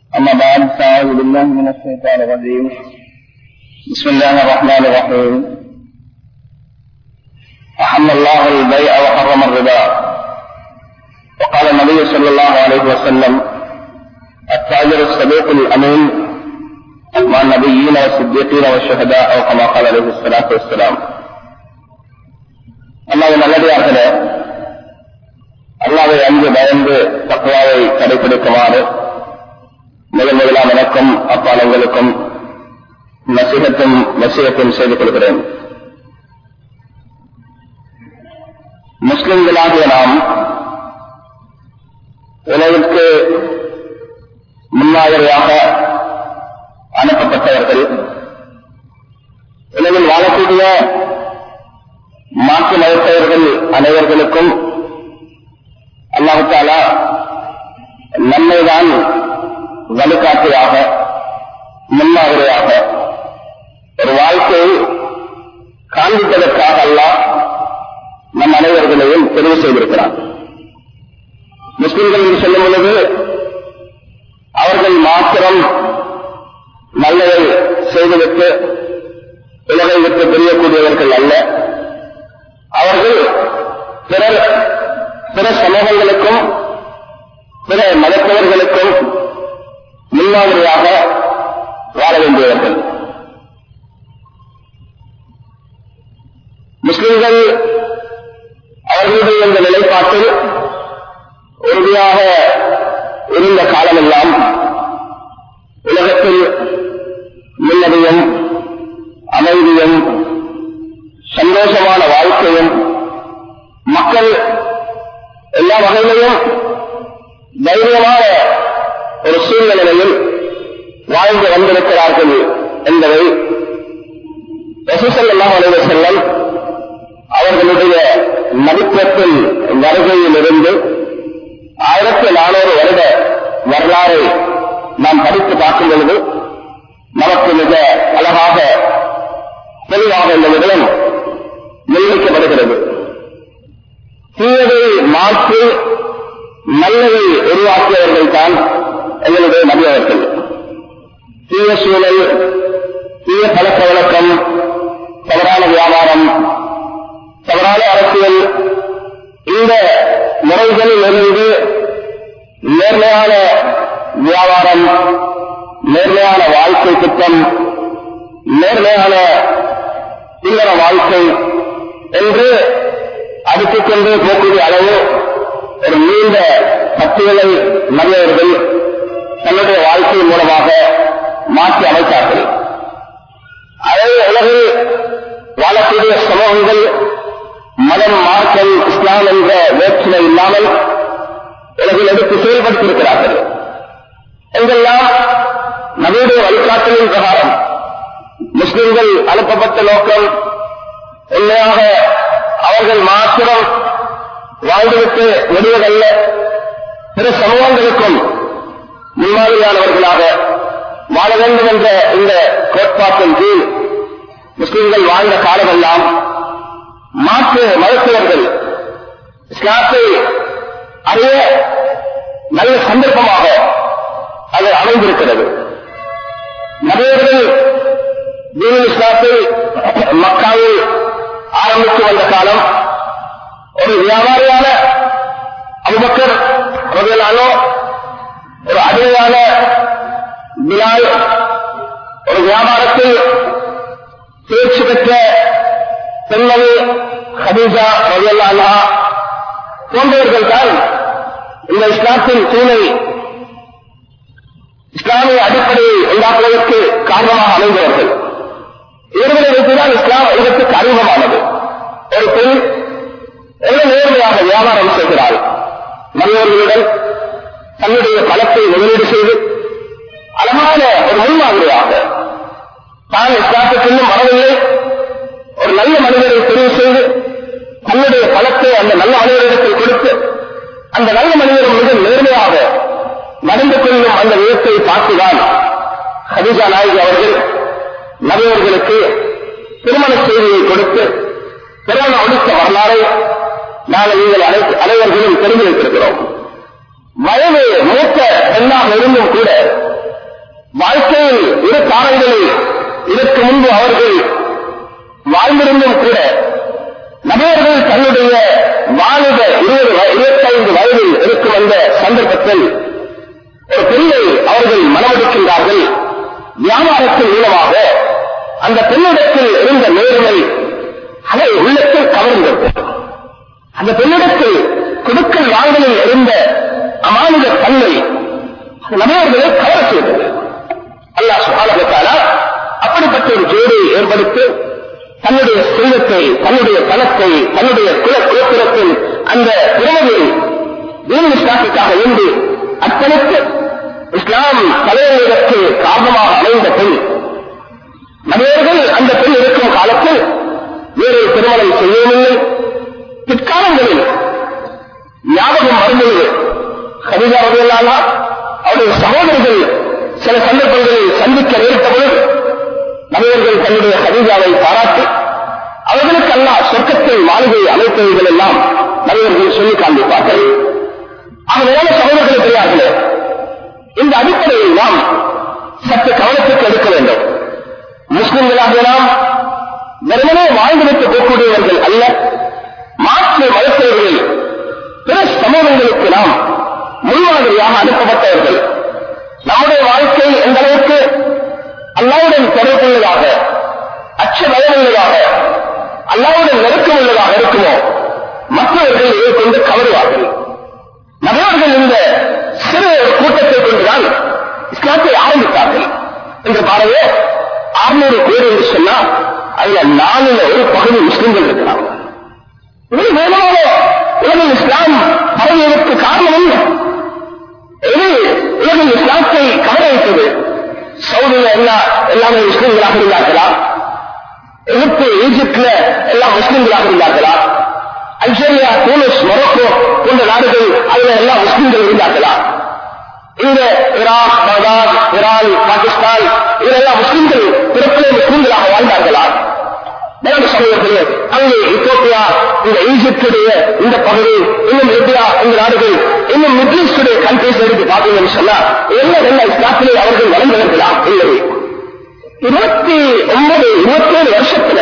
أما بعد فأعوذ بالله من الشيطان الرجيم بسم الله الرحمن الرحيم أحل الله البيع وحرم الربا وقال النبي صلى الله عليه وسلم التاجر الصديق الأمين مع النبيين والصديقين والشهداء أو كما قال عليه الصلاة والسلام அல்லாஹ் நல்லடியார்களே அல்லாவை அன்பு பயந்து தக்குவாவை கடைபிடிக்குமாறு முதல் முதலாம் எனக்கும் அப்பாலங்களுக்கும் நசிகத்தும் நசிகத்தும் செய்து கொள்கிறேன் முஸ்லிம்களாகிய நாம் உலகிற்கு முன்மாதிரியாக அனுப்பப்பட்டவர்கள் உலகில் வாழக்கூடிய மாற்று மதத்தவர்கள் அனைவர்களுக்கும் அல்லாஹாலா நம்மைதான் வழிகாட்டியாக முன்மாதிரியாக ஒரு வாழ்க்கையை காண்பிப்பதற்காக அல்லாஹ் நம் அனைவர்களையும் தெரிவு செய்திருக்கிறார் முஸ்லிம்கள் என்று சொல்லும் பொழுது அவர்கள் மாத்திரம் நல்லதை செய்துவிட்டு உலகை விட்டு பிரியக்கூடியவர்கள் அல்ல அவர்கள் பிறர் பிற சமூகங்களுக்கும் பிற மதத்தவர்களுக்கும் முன்மாதிரியாக வாழ வேண்டியவர்கள் முஸ்லிம்கள் அவர்களுடைய இந்த நிலைப்பாட்டில் உறுதியாக இருந்த காலமெல்லாம் உலகத்தில் நிம்மதியும் அமைதியும் சந்தோஷமான வாழ்க்கையும் மக்கள் எல்லா வகையிலையும் தைரியமான ஒரு சூழ்நிலையில் வாழ்ந்து வந்திருக்கிறார்கள் என்பதை ரசூசல்லாம் அலைவ செல்லம் அவர்களுடைய மதிப்பத்தின் வருகையில் இருந்து ஆயிரத்தி நானூறு வருட வரலாறை நாம் படித்து பார்க்கும் பொழுது நமக்கு மிக அழகாக தெளிவாக இந்த விடயம் நிர்ணயிக்கப்படுகிறது தீயதை மாற்றி நல்லதை உருவாக்கியவர்கள் தான் எங்களுடைய நபியவர்கள் தீய சூழல் தீய பழக்க வழக்கம் தவறான வியாபாரம் தவறான அரசியல் இந்த முறைகளில் இருந்து நேர்மையான வியாபாரம் நேர்மையான வாழ்க்கை திட்டம் நேர்மையான இல்லற வாழ்க்கை என்று அடுத்துக் கொண்டு போக்கூடிய அளவு ஒரு நீண்ட சக்திகளை மனிதர்கள் தன்னுடைய வாழ்க்கை மூலமாக மாற்றி அமைத்தார்கள் அதே உலகில் வாழக்கூடிய சமூகங்கள் மதம் மார்க்கம் இஸ்லாம் என்ற வேற்றுமை இல்லாமல் உலகில் எடுத்து செயல்படுத்தியிருக்கிறார்கள் எங்கெல்லாம் நவீன வழிகாட்டலின் பிரகாரம் முஸ்லிம்கள் அனுப்பப்பட்ட நோக்கம் உண்மையாக அவர்கள் மாத்திரம் வாழ்ந்துவிட்டு வெளியதல்ல பிற சமூகங்களுக்கும் முன்மாதிரியானவர்களாக வாழ வேண்டும் என்ற இந்த கோட்பாட்டின் கீழ் முஸ்லிம்கள் வாழ்ந்த காலமெல்லாம் மாற்று மருத்துவர்கள் இஸ்லாத்தை அறிய நல்ல சந்தர்ப்பமாக அது அமைந்திருக்கிறது நபர்கள் தீன் இஸ்லாத்தை மக்காவில் ஆரம்பித்து வந்த காலம் ஒரு வியாபாரியான அபுபக்கர் ரவியலானோ ஒரு அடிமையான பிலால் ஒரு வியாபாரத்தில் தேர்ச்சி பெற்ற பெண்மணி ஹதீஜா ரவியல்லா போன்றவர்கள் தான் இந்த இஸ்லாத்தின் தூணை இஸ்லாமிய அடிப்படையை உண்டாக்குவதற்கு காரணமாக அமைந்தவர்கள் இவர்களை வைத்துதான் இஸ்லாம் உலகத்துக்கு அறிமுகமானது ஒரு பெண் எவ்வளவு நேர்மையாக வியாபாரம் செய்கிறாள் மனிதர்களுடன் தன்னுடைய பலத்தை முதலீடு செய்து அழகான ஒரு முன்மாதிரியாக தான் இஸ்லாத்துக்கு இன்னும் வரவில்லை ஒரு நல்ல மனிதரை தெரிவு செய்து தன்னுடைய பலத்தை அந்த நல்ல மனிதரிடத்தில் கொடுத்து அந்த நல்ல மனிதர் மிக நேர்மையாக நடந்து கொள்ளும் அந்த விதத்தை பார்த்துதான் ஹதிஜா நாயகி அவர்கள் நபையர்களுக்கு திருமண செய்தியை கொடுத்து திருமண ஒழித்த வரலாறை நாங்கள் நீங்கள் அனைத்து அனைவர்களும் தெரிந்து வைத்திருக்கிறோம் வயது மூத்த பெண்ணாக இருந்தும் கூட வாழ்க்கையில் இரு காலங்களில் இதற்கு முன்பு அவர்கள் வாழ்ந்திருந்தும் கூட நபர்கள் தன்னுடைய வாலிப இருபது வ- இருபத்தைந்து வயதில் இருக்கும் அந்த சந்தர்ப்பத்தில் ஒரு பெண்ணை அவர்கள் மனமடிக்கின்றார்கள் வியாபாரத்தின் மூலமாக அந்த பெண்ணிடத்தில் இருந்த நேர்மை அதை உள்ளத்தில் கவர்ந்தது அந்த பெண்ணிடத்தில் கொடுக்கல் வாங்கலில் இருந்த அமானித தன்மை நபர்களை கவர செய்தது அல்லாஹ் சுகாலத்தாலா அப்படிப்பட்ட ஒரு ஜோடியை ஏற்படுத்தி தன்னுடைய செல்வத்தை தன்னுடைய பணத்தை தன்னுடைய குல குலத்திரத்தின் அந்த உறவை தீன் இஸ்லாத்துக்காக வேண்டி அர்ப்பணித்து இஸ்லாம் தலைவர்களுக்கு காரணமாக அமைந்த பெண் நபர்கள் அந்த பெண் இருக்கும் காலத்தில் வேறு திருமணம் செய்யவில்லை பிற்காலங்களில் ஞாபகம் வரும்பொழுது கவிதா வகையிலானா அவருடைய சகோதரர்கள் சில சந்தர்ப்பங்களில் சந்திக்க நேரிட்ட பொழுது நபர்கள் தன்னுடைய கவிதாவை பாராட்டி அவர்களுக்கு அல்லாஹ் சொர்க்கத்தில் மாளிகை அமைத்தவர்கள் எல்லாம் நபர்கள் சொல்லி காண்பிப்பார்கள் ஆகையான சகோதரர்கள் பெரியார்களே இந்த அடிப்படையில் நாம் சற்று கவனத்துக்கு எடுக்க வேண்டும் முஸ்லிம்களாக நாம் வெறுமனே வாழ்ந்துவிட்டு போகக்கூடியவர்கள் அல்ல மாற்று மதத்தவர்கள் பிற சமூகங்களுக்கு நாம் முன்மாதிரியாக அனுப்பப்பட்டவர்கள் நம்முடைய வாழ்க்கை எந்த அளவுக்கு அல்லாவுடன் தொடர்புள்ளதாக அச்ச பயமுள்ளதாக அல்லாவுடன் நெருக்கம் உள்ளதாக இருக்குமோ மற்றவர்கள் இதை கொண்டு கவருவார்கள் நபர்கள் இந்த சிறு ஒரு கூட்டத்தை கொண்டுதான் இஸ்லாத்தை ஆரம்பித்தார்கள் என்று பாருங்க அறுநூறு பேர் என்று சொன்னால் அதுல நாலுல ஒரு பகுதி முஸ்லிம்கள் இருக்கிறாங்க இது வேணுமான உலகில் இஸ்லாம் பரவியதற்கு காரணம் என்ன இது உலகில் இஸ்லாத்தை கவர வைத்தது சவுதியில எல்லா எல்லாமே முஸ்லிம்களாக இருந்தார்களா எகிப்து ஈஜிப்ட்ல எல்லாம் முஸ்லிம்களாக இருந்தார்களா அல்ஜேரியா தூனிஸ் மொரோக்கோ போன்ற நாடுகள் அதுல எல்லாம் முஸ்லிம்கள் இருந்தார்களா இந்த ஈராக் பகதாத் ஈரான் பாகிஸ்தான் இதெல்லாம் முஸ்லிம்கள் பிறப்பிலே முஸ்லிம்களாக வாழ்ந்தார்களா மேலும் சமூகத்திலே அங்கே இத்தோப்பியா இந்த ஈஜிப்டுடைய இந்த பகுதி இன்னும் லிபியா இந்த நாடுகள் இன்னும் மிடில் ஈஸ்டுடைய கண்ட்ரிஸ் எடுத்து பார்த்தீங்கன்னு சொன்னா என்ன என்ன இஸ்லாத்திலே அவர்கள் வளர்ந்தவர்களா இல்லை இருபத்தி ஒன்பது இருபத்தேழு வருஷத்துல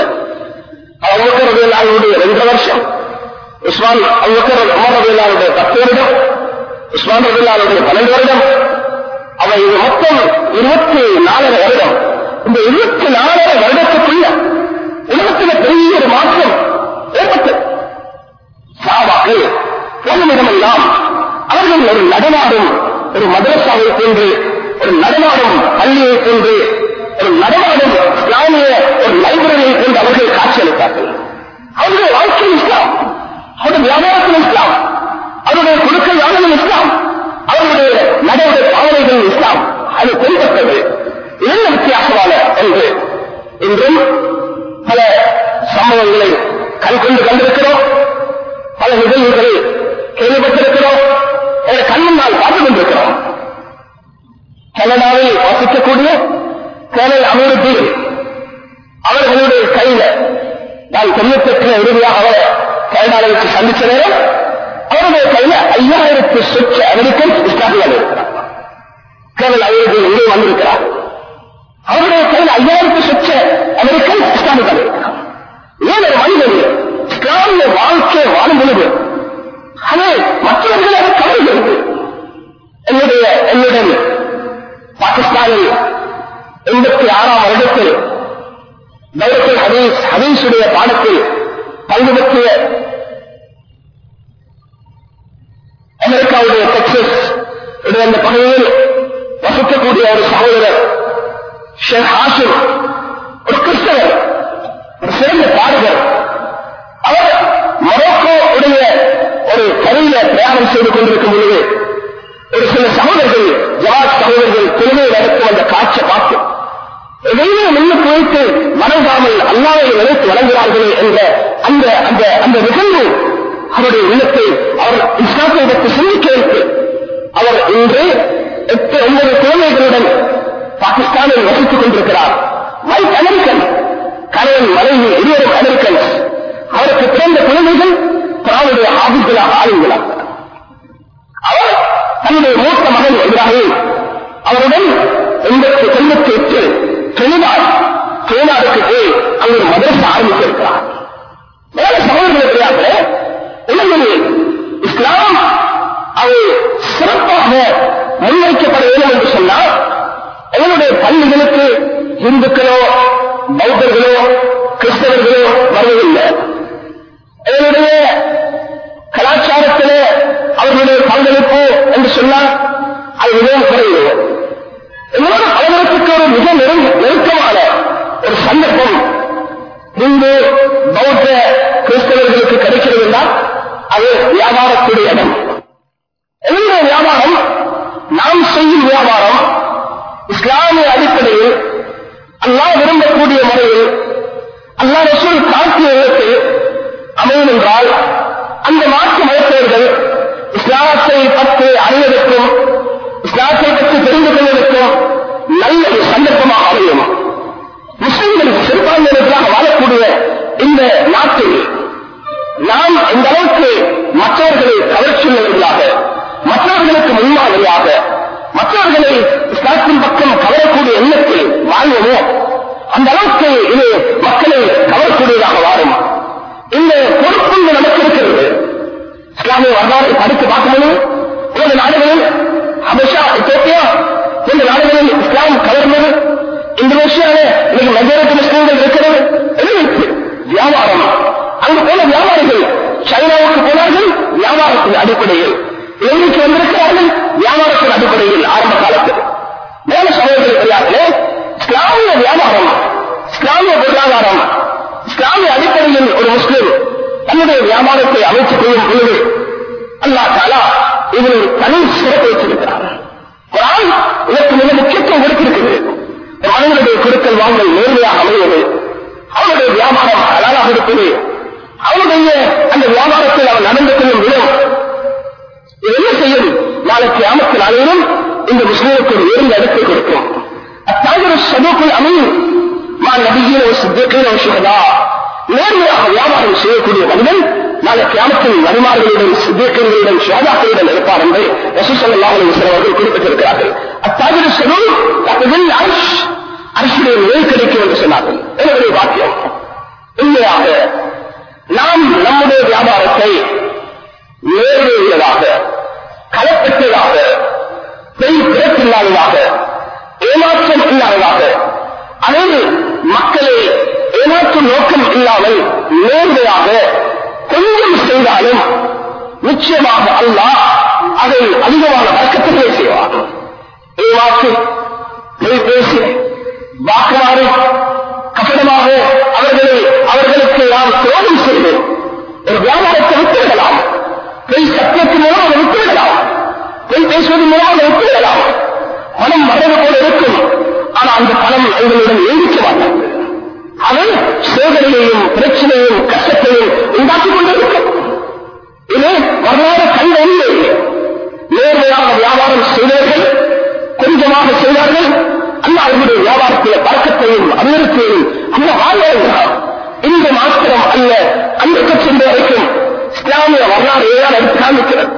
அவங்களுடைய ரெண்டு வருஷம் உஸ்மான் அவ்வக்கர் உமர் ரபில்லாருடைய பத்து வருடம் உஸ்மான் ரபில்லாருடைய பன்னெண்டு வருடம் அவன் இது மொத்தம் இருபத்தி நாலரை வருடம் இந்த இருபத்தி நாலரை வருடத்துக்குள்ள உலகத்தில் பெரிய ஒரு மாற்றம் ஏற்பட்டது சாவாக்கள் போகுமிடமெல்லாம் அவர்கள் ஒரு நடமாடும் ஒரு மதரசாவை போன்று ஒரு நடமாடும் பள்ளியை போன்று ஒரு நடமாடும் இஸ்லாமிய ஒரு லைப்ரரியை போன்று அவர்கள் காட்சியளித்தார்கள் அவருடைய வாழ்க்கை இஸ்லாம் அவருடைய வியாபாரத்தில் இஸ்லாம் அவருடைய கொடுக்கல் வாங்கலும் இஸ்லாம் அவருடைய நடவுடைய பாவனைகள் இஸ்லாம் அது தென்பட்டது என்ன வித்தியாசமான என்று இன்றும் பல சம்பவங்களை கண்கொண்டு கண்டிருக்கிறோம் பல நிகழ்வுகளை கேள்விப்பட்டிருக்கிறோம் என கண்முன்னால் பார்த்துக் கொண்டிருக்கிறோம் கனடாவில் வசிக்கக்கூடிய கேரள் அமீருக்கு அவர்களுடைய கையில நான் தொண்ணூத்தி எட்டுல இறுதியாக அவரை கனடாவில் வச்சு சந்திச்ச நேரம் அவருடைய கையில ஐயாயிரத்து சொச்ச அமெரிக்கன் இஸ்லாமியால் இருக்கிறார் கேரள் அமீருக்கு இங்கே வந்திருக்கிறார் அவருடைய கையில் ஐயாயிரத்து சொச்ச அமெரிக்கன் இஸ்லாமியால் இருக்கிறார் ஏன் ஒரு மனிதன் இஸ்லாமிய வாழ்க்கை வாழும் பொழுது அது மற்றவர்களை அது கவர்கிறது என்னுடைய என்னுடன் பாகிஸ்தானில் எண்பத்தி ஆறாம் வருடத்தில் தௌரத்தில் ஹதீஸ் ஹதீஸுடைய பாடத்தில் பங்கு பெற்றிய அமெரிக்காவுடைய டெக்சஸ் உடைய அந்த பகுதியில் வசிக்கக்கூடிய ஒரு சகோதரர் ஷேக் ஹாஷிம் ஒரு கிறிஸ்தவர் ஒரு சிறந்த பாடகர் அவர் மொரோக்கோ உடைய ஒரு கரையில பிரயாணம் செய்து கொண்டிருக்கும் பொழுது ஒரு சில சகோதரர்கள் ஜவாத் சகோதரர்கள் திருமையை நடத்தும் அந்த காட்சியை பார்த்து எதையுமே முன்னுக்கு வைத்து வணங்காமல் அல்லாவை நினைத்து வணங்குகிறார்களே என்ற அந்த அந்த அந்த நிகழ்வு அவருடைய உள்ளத்தை அவர் இஸ்லாத்தை பற்றி சிந்திக்க வைத்து அவர் இன்று எட்டு ஒன்பது குழந்தைகளுடன் பாகிஸ்தானில் வசித்துக் கொண்டிருக்கிறார் வைட் அமெரிக்கன் கணவன் மனைவி இருவரும் அமெரிக்கன் அவருக்கு பிறந்த குழந்தைகள் பிராவுடைய ஆபீஸ்களாக ஆளுங்களாக அவர் தன்னுடைய மூத்த மகன் இப்ராஹிம் அவருடன் எண்பத்தி துணிநாடு துணிநாடுக்கு போய் அங்க ஒரு மதரசை ஆரம்பித்திருக்கிறார் வேற சகோதரர்கள் கிடையாது உலகில் இஸ்லாம் அது சிறப்பாக முன்வைக்கப்பட வேண்டும் என்று சொன்னால் எங்களுடைய பள்ளிகளுக்கு இந்துக்களோ பௌத்தர்களோ கிறிஸ்தவர்களோ வருவதில்லை எங்களுடைய கலாச்சாரத்திலே அவர்களுடைய பங்களிப்பு என்று சொன்னால் அது மிகவும் குறைவு எங்களோட பலவரத்துக்கு ஒரு மிக நெருங்க- நெருக்கமான ஒரு சந்தர்ப்பம் இந்து பௌத்த கிறிஸ்தவர்களுக்கு கிடைக்கிறது என்றால் அது வியாபாரத்துடைய இடம் எங்களுடைய வியாபாரம் நாம் செய்யும் வியாபாரம் இஸ்லாமிய அடிப்படையில் அல்லாஹ் விரும்பக்கூடிய முறையில் அல்லாஹ் ரசூல் காட்டிய இடத்தில் அமையும் என்றால் அந்த மாற்று மதத்தவர்கள் இஸ்லாத்தை பற்றி அறிவதற்கும் இஸ்லாத்தை பற்றி தெரிந்து கொள்வதற்கும் நல்ல ஒரு சந்தர்ப்பமாக அமையும் முஸ்லிம்கள் சிறுபான்மையினர்களாக வாழக்கூடிய இந்த நாட்டில் நாம் இந்த அளவுக்கு மற்றவர்களை கவர்ச்சியுள்ளவர்களாக மற்றவர்களுக்கு முன்மாதிரியாக மற்றவர்களை இஸ்லாத்தின் பக்கம் கவரக்கூடிய எண்ணத்தில் வாழ்வோமோ அந்த அளவுக்கு இது மக்களை கவரக்கூடியதாக வாழும் இந்த பொறுப்பு நமக்கு இருக்கிறது இஸ்லாமிய வரலாறு படித்து பார்க்கணும் இந்த நாடுகளில் அமித்ஷா எத்தியோப்பியா இந்த நாடுகளில் இஸ்லாம் கவர்ந்தது இந்தோனேஷியாவில இன்னைக்கு மெஜாரிட்டி முஸ்லீம்கள் இருக்கிறது எதிர்ப்பு வியாபாரம் அங்கு போன வியாபாரிகள் சைனாவுக்கு போனார்கள் வியாபாரத்தின் அடிப்படையில் இலங்கைக்கு வந்திருக்கிறார்கள் வியாபாரத்தின் அடிப்படையில் ஆரம்ப காலத்தில் மேல சகோதரர்கள் கிடையாதுலே இஸ்லாமிய வியாபாரம் இஸ்லாமிய பொருளாதாரம் இஸ்லாமிய அடிப்படையில் ஒரு முஸ்லிம் தன்னுடைய வியாபாரத்தை அமைத்துக் கொள்ளும் பொழுது அல்லாஹ் தாலா இதில் ஒரு தனி சிறப்பு வச்சிருக்கிறார் குரான் இதற்கு மிக முக்கியத்துவம் கொடுத்திருக்கிறது மனிதனுடைய கொடுக்கல் வாங்கல் நேர்மையாக அமைவது அவனுடைய வியாபாரம் அழகாக இருப்பது அவனுடைய அந்த வியாபாரத்தில் அவன் நடந்து கொள்ளும் விதம் இது என்ன செய்யும் நாளைக்கு ஆமத்தில் அனைவரும் இந்த முஸ்லீமுக்கு ஒரு உயர்ந்த இடத்தை கொடுக்கும் அத்தாஜர் சதுக்குள் அமையும் மா நபியின் ஒரு சித்திக்கிற விஷயதா நேர்மையாக வியாபாரம் செய்யக்கூடிய மனிதன் நாளை கிராமத்தில் நபிமார்களுடன் சித்தியர்களுடன் சுவாதாக்களுடன் இருப்பார் என்று ரசூசல்லாஹ் அவர்கள் குறிப்பிட்டிருக்கிறார்கள் அத்தாஜர் சது அதில் அரிஷ் அரசுடைய நிலை கிடைக்கும் என்று சொன்னார்கள் என்னுடைய வாக்கியம் உண்மையாக நாம் நம்முடைய வியாபாரத்தை நேர்மையுள்ளதாக களப்பற்றதாக பெய் பிறப்பில்லாததாக ஏமாற்றம் இல்லாததாக அனைத்து மக்களை ஏமாற்றும் நோக்கம் இல்லாமல் நேர்மையாக கொஞ்சம் செய்தாலும் நிச்சயமாக அல்லாஹ் அதை அதிகமான வழக்கத்திலே செய்வார் ஏமாற்று பொய் பேசி வாக்குமாறு கட்டணமாக அவர்களை அவர்களுக்கு நாம் துரோகம் செய்து ஒரு வியாபாரத்தை விட்டுவிடலாம் பொய் சத்தியத்தின் மூலம் அதை விட்டுவிடலாம் பொய் பேசுவதன் மூலம் அதை விட்டுவிடலாம் மனம் மறந்து போல இருக்கும் ஆனா அந்த பணம் எங்களுடன் நீடிக்க மாட்டாங்க அது சோதனையையும் பிரச்சனையும் கஷ்டத்தையும் உண்டாக்கிக் கொண்டே இருக்கும் இது வரலாறு கண்ட உண்மை நேர்மையாக வியாபாரம் செய்தவர்கள் கொஞ்சமாக செய்தார்கள் அல்ல அவர்களுடைய வியாபாரத்தில் பழக்கத்தையும் அபிவிருத்தியையும் அல்ல வாழ்வார்கள் இந்த மாத்திரம் அல்ல அந்த கட்சியின் வரைக்கும் இஸ்லாமிய வரலாறு ஏதாவது எடுத்து காமிக்கிறது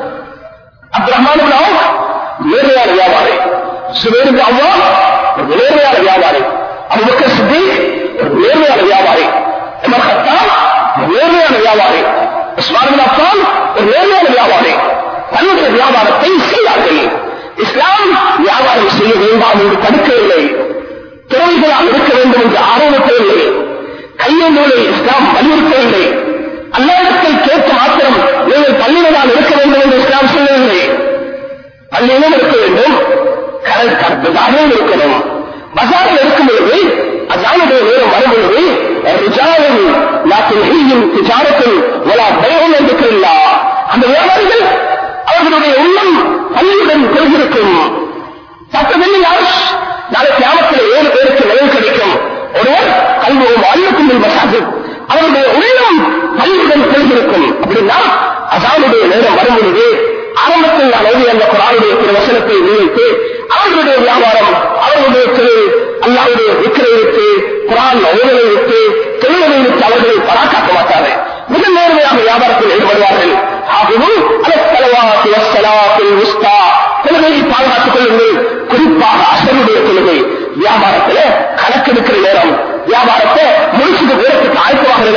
அப்ரஹ்மான் நேர்மையான வியாபாரி சுவேருக்கு அவ்வா ஒரு நேர்மையான வியாபாரி அபுபக்கர் சித்திக் ஒரு நேர்மையான வியாபாரி உமர் கத்தாப் ஒரு நேர்மையான வியாபாரி உஸ்மான் அஃபான் ஒரு நேர்மையான வியாபாரி தன்னுடைய வியாபாரத்தை செய்தார்கள் இஸ்லாம் வியாபாரம் செய்ய வேண்டாம் என்று தடுக்கவில்லை துறவிகளால் இருக்க வேண்டும் என்று ஆர்வத்தவில்லை கையெழுந்தோடு இஸ்லாம் வலியுறுத்தவில்லை அல்லாவிடத்தை கேட்க மாத்திரம் நீங்கள் பள்ளியினால் இருக்க வேண்டும் என்று இஸ்லாம் சொல்லவில்லை பள்ளியிலும் இருக்க வேண்டும் பஜாரிலும் இருக்கணும் பஜாரில் இருக்கும் பொழுது அசானுடைய நேரம் வரும் பொழுது ரிஜாலும் நாட்டின் திஜாரத்தில் ஒரு பயம் இருக்கிறில்லா அந்த வியாபாரிகள் அவர்களுடைய உள்ளம் பள்ளியுடன் கொள்கிருக்கும் சட்டமில்லை அரசு நாளை கிராமத்தில் ஏழு பேருக்கு நிலைவு கிடைக்கும் ஒருவர் கல்வியும் அன்னக்கும்பில் மசாஜு அவருடைய உள்ளம் பள்ளியுடன் கொள்கிருக்கும் அப்படின்னா அசானுடைய நேரம் வரும் பொழுது ஆரம்பத்தில் நான் எழுதி அந்த குரானுடைய திரு வசனத்தை நினைத்து அவர்களுடைய வியாபாரம் அவர்களுடைய திரு அல்லாவுடைய விக்கிரை விட்டு குரான் ஓதலை விட்டு தொழிலை விட்டு அவர்களை பராக்காக்க மாட்டார்கள் மிக நேர்மையாக வியாபாரத்தில் ஈடுபடுவார்கள் ஆகவும் அலத்தலவாசி வசலாத்தில் உஸ்தா தொழுகையை பாதுகாத்துக் கொள்ளுங்கள் குறிப்பாக அசருடைய தொழுகை வியாபாரத்தில் கணக்கு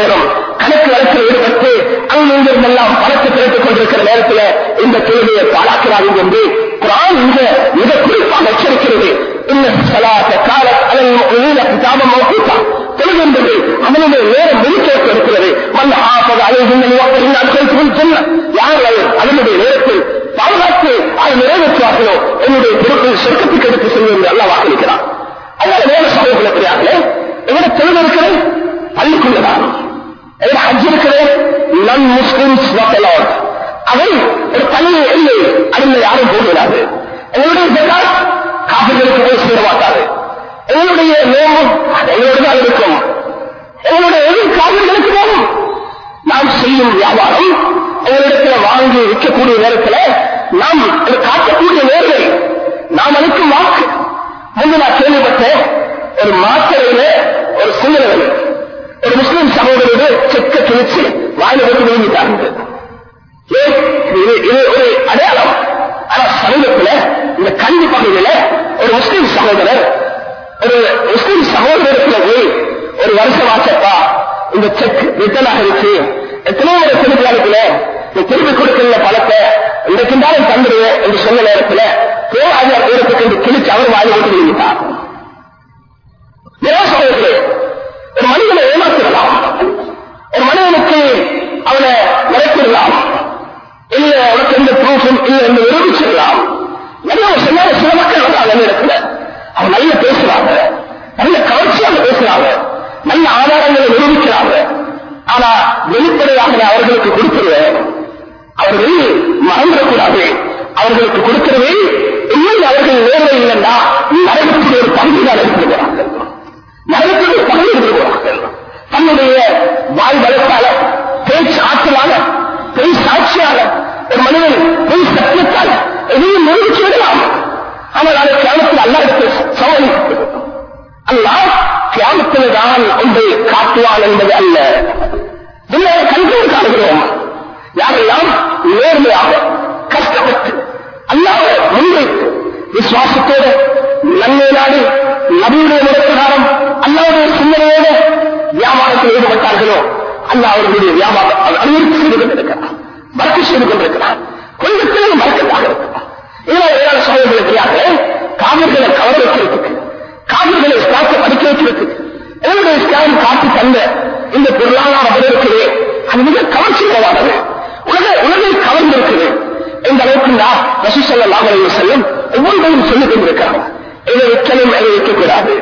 நேரம் கணக்கு வழக்கில் ஈடுபட்டு அங்கிருந்தெல்லாம் பணத்தை கிடைத்துக் கொண்டிருக்கிற நேரத்தில் இந்த தொழுகையை பாழாக்கிறார்கள் என்று குரான் இங்க மிக குறிப்பாக எச்சரிக்கிறது இன்ன சலாத்த கால அதன் கிதாபம் மௌகூத்தா தொழுகை என்பது அவனுடைய நேரம் முடிக்கேற்று இருக்கிறது மண் ஆபக அழைகின்ற யார் அதனுடைய நேரத்தில் பாதுகாத்து அதை நிறைவேற்றுவார்களோ என்னுடைய பொறுப்பில் சொர்க்கத்துக்கு எடுத்து செல்வது என்று அல்ல வாக்களிக்கிறார் அதனால வேறு சமூகத்தில் கிடையாதுலே எവിടെ தொழில் இருக்கிறது பள்ளிக்குள்ளதான் எവിടെ ஹஜ் இருக்கிறது நன் முஸ்லிம்ஸ் மக்களோடு அவை ஒரு பள்ளியை இல்லை அதில் யாரும் போகிறாது எங்களுடைய ஜகாத் காப்பிர்களுக்கு போய் சேர மாட்டாது எங்களுடைய நோம்பு எங்களோடு தான் இருக்கும் எங்களுடைய எதிர் காவிர்களுக்கு போகும் நாம் செய்யும் வியாபாரம் எங்களிடத்தில் வாங்கி விற்கக்கூடிய நேரத்தில் நாம் காட்டக்கூடிய நேர்கள் நாம் அளிக்கும் வாக்கு முன்பு நான் கேள்விப்பட்டேன் ஒரு மாத்திரையில ஒரு சிங்களவன் ஒரு முஸ்லிம் சகோதரோடு செக்க கிழிச்சு வாயில போட்டு விழுங்கிட்டாங்க இது இது ஒரு அடையாளம் ஆனா சமீபத்தில் இந்த கல்வி பகுதியில ஒரு முஸ்லிம் சகோதரர் ஒரு முஸ்லிம் சகோதரத்துல போய் ஒரு வருஷம் ஆச்சப்பா இந்த செக் ரிட்டர்ன் ஆகிருச்சு எத்தனையோ ஒரு திருப்பி அனுப்புல நீ திருப்பி கொடுக்கல பணத்தை இன்றைக்கு இருந்தாலும் தந்துடுவேன் என்று சொன்ன நேரத்தில் போராஜா தூரத்துக்கு என்று கிழிச்சு அவர் வாங்கி விட்டு விழுங்கிட்டார் நிராசகர்களே ஒரு மனிதனை ஏமாத்திடலாம் ஒரு மனிதனுக்கு அவனை மறைத்திடலாம் இல்ல உனக்கு எந்த ப்ரூஃபும் இல்ல என்று நிரூபிச்சிடலாம் நிறைய சொன்ன சில மக்கள் வந்தாங்க அந்த இடத்துல அவங்க நல்ல பேசுறாங்க நல்ல கவர்ச்சியாக பேசுறாங்க நல்ல ஆதாரங்களை நிரூபிக்கிறாங்க ஆனா வெளிப்படையாக அவர்களுக்கு கொடுத்துருவேன் அவர்கள் மறந்துடக்கூடாது அவர்களுக்கு கொடுக்கிறது இன்னும் அவர்கள் நேர்மை இல்லைன்னா நரகத்துடைய ஒரு பகுதிதான் எடுத்து போறார்கள் நரகத்துடைய ஒரு பகுதி எடுத்து போறார்கள் தன்னுடைய வாய் வளர்த்தால பேச்சு ஆற்றலால பெய் சாட்சியால ஒரு மனிதன் பெய் சத்தியத்தால எதையும் நிரூபிச்சு விடலாம் ஆனால் அதை கிராமத்தில் அல்லாருக்கு சவாலி அல்லா கிராமத்தில் தான் ஒன்றை காட்டுவான் என்பது அல்ல இல்லை கண்கள் காணுகிறோம் யாரெல்லாம் நேர்மையாக கஷ்டப்பட்டு அல்லாத முன்வைத்து விசுவாசத்தோடு நன்மை நாடு நபியுடைய முறைப்பிரகாரம் அல்லாவுடைய சிந்தனையோடு வியாபாரத்தில் ஈடுபட்டார்களோ அல்ல அவர்களுடைய வியாபாரம் அனுமதி செய்து கொண்டிருக்கிறார் மறக்க செய்து கொண்டிருக்கிறார் கொஞ்சத்திலும் மறக்கத்தாக இருக்கிறார் இதனால் ஏழாவது சகோதரர்கள் தெரியாது காவிர்களை கவர வைக்கிறதுக்கு காவிர்களை ஸ்டாக்கை படிக்க வைக்கிறதுக்கு என்னுடைய ஸ்டாலின் காட்டி தந்த இந்த பொருளாதார வளர்க்கிறே அது மிக கவர்ச்சிகரமானது உலக உலகை கவர்ந்திருக்குது இந்த அளவுக்கு நான் ரசூசல்ல லாபரையை செல்லும் ஒவ்வொன்றையும் சொல்லிக் கொண்டிருக்கிறாங்க இதை விற்கலும் இதை வைக்கக்கூடாது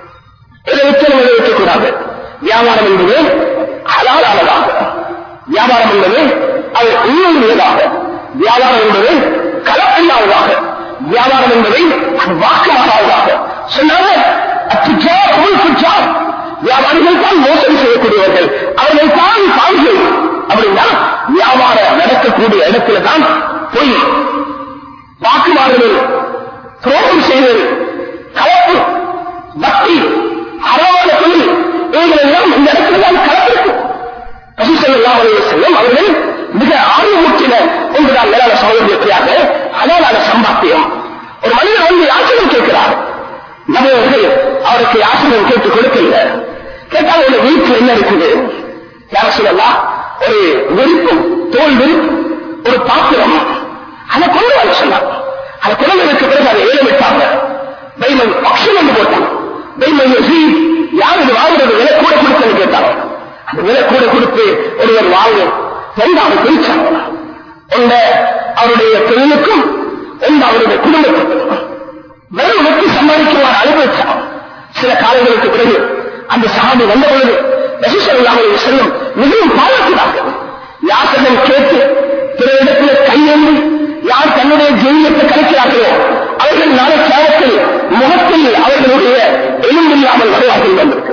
இதை விற்கலும் இதை வைக்கக்கூடாது வியாபாரம் என்பது ஹலாலானதாக வியாபாரம் என்பது அது உண்மையுடையதாக வியாபாரம் என்பது கலப்பில்லாததாக வியாபாரம் என்பதை அது வாக்குமானதாக சொன்னாங்க அச்சுச்சார் உள்குச்சார் வியாபாரிகள் தான் மோசடி செய்யக்கூடியவர்கள் அவர்கள் தான் பாவிகள் அப்படின்னா வியாபாரம் நடக்கக்கூடிய இடத்துல தான் பொய் வாக்குமாறுதல் துரோகம் செய்தல் கலப்பு பக்தி அறவாத தொழில் இவைகள் எல்லாம் இந்த இடத்துல தான் கலப்பிருக்கு ரசூசல்லாஹ் செல்லும் அவர்கள் மிக ஆர்வமூட்டின ஒன்றுதான் மேலான சகோதரத்தையாக அதாலான சம்பாத்தியம் ஒரு மனிதன் வந்து யாசனம் கேட்கிறார் நபர்கள் அவருக்கு யாசனம் கேட்டு கொடுக்கல கேட்டால் ஒரு வீட்டில் என்ன இருக்குது யார சொல்லலாம் ஒரு விருப்பு தோல் விருப்பு ஒரு பாத்திரம் அதை கொண்டு வர சொன்னார் அதை கொண்டு வந்ததுக்கு பிறகு அதை ஏலமிட்டாங்க பைமன் பக்ஷம் என்று போட்டான் பைமன் யார் இது வாங்குறது விலை கூட கொடுத்தன்னு கேட்டாங்க அந்த விலை கூட கொடுத்து ஒருவர் வாங்க ரெண்டாவது பிரிச்சாங்க ஒன்ற அவருடைய தொழிலுக்கும் ஒன்று அவருடைய குடும்பத்துக்கும் வெறும் வெற்றி சம்பாதிக்குமாறு அனுபவிச்சான் சில காலங்களுக்கு பிறகு அந்த சாமி வந்த பொழுது ரசிசல்லாமல் செல்லும் மிகவும் பாராட்டினார்கள் யாசகம் கேட்டு பிற இடத்துல கையேந்தி யார் தன்னுடைய ஜெயிலத்தை கலைக்கிறார்களோ அவர்கள் நாளை கேரத்தில் முகத்தில் அவர்களுடைய எலும்பில்லாமல் வருவார்கள் வந்திருக்கிறது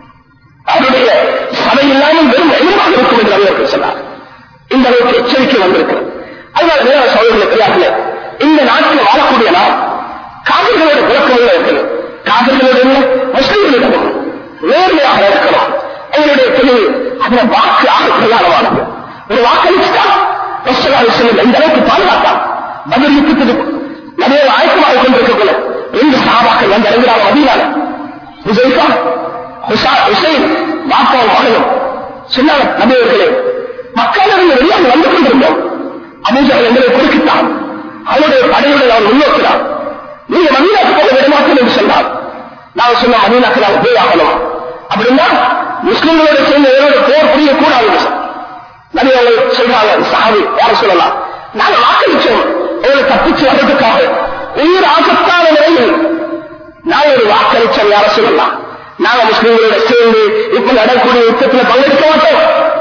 அவருடைய சபை இல்லாமல் வெறும் எலும்பாக இருக்கும் என்று அவர்கள் சொன்னார் இந்த அளவுக்கு எச்சரிக்கை வந்திருக்கிறது அதனால வேற சோழர்கள் பெரியார்களே இந்த நாட்டில் வாழக்கூடிய நாம் காவிர்களோட விளக்கங்கள் இருக்கிறது காவிர்களோட முஸ்லிம்களிடம் நேர்மையாக இருக்கலாம் எங்களுடைய தொழில் அதுல வாக்கு ஆக பிரதானமானது ஒரு வாக்களிச்சுட்டா செல்லும் எந்த அளவுக்கு பாதுகாத்தான் பதில் யுத்தத்துக்கு நிறைய ஆயக்கமாக கொண்டிருக்கல ரெண்டு சாபாக்கள் வந்து இறங்குறாங்க மதியால ஹுசைஃபா ஹுசா ஹுசைன் பாப்பாவும் மகனும் சொன்னாங்க நபியவர்களே மக்களிடம் வெளியாக வந்து கொண்டிருந்தோம் அபூஜர் எங்களை குறுக்கிட்டான் அவனுடைய படையுடன் அவன் முன்னோக்கிறான் நீங்க மதீனாக்கு போக விடமாட்டோம் என்று சொன்னார் நான் சொன்ன மதீனாக்கு நாங்கள் போய் ஆகணும் அப்படின்னா முஸ்லிம்களோட சேர்ந்து எங்களோட போர் புரியக்கூடாது நபி அவங்க சொல்றாங்க சாவி யார சொல்லலாம் நாங்க வாக்களிச்சோம் எங்களை தப்பிச்சு வர்றதுக்காக உயிர் ஆபத்தான நிலையில் நாங்க ஒரு வாக்களிச்சோம் யார சொல்லலாம் நாங்க முஸ்லிம்களோட சேர்ந்து இப்ப நடக்கக்கூடிய யுத்தத்தில் பங்கெடுக்க மாட்டோம்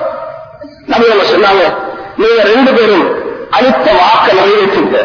நபி அவங்க சொன்னாங்க நீங்க ரெண்டு பேரும் அழுத்த வாக்க நிறைவேற்றுங்க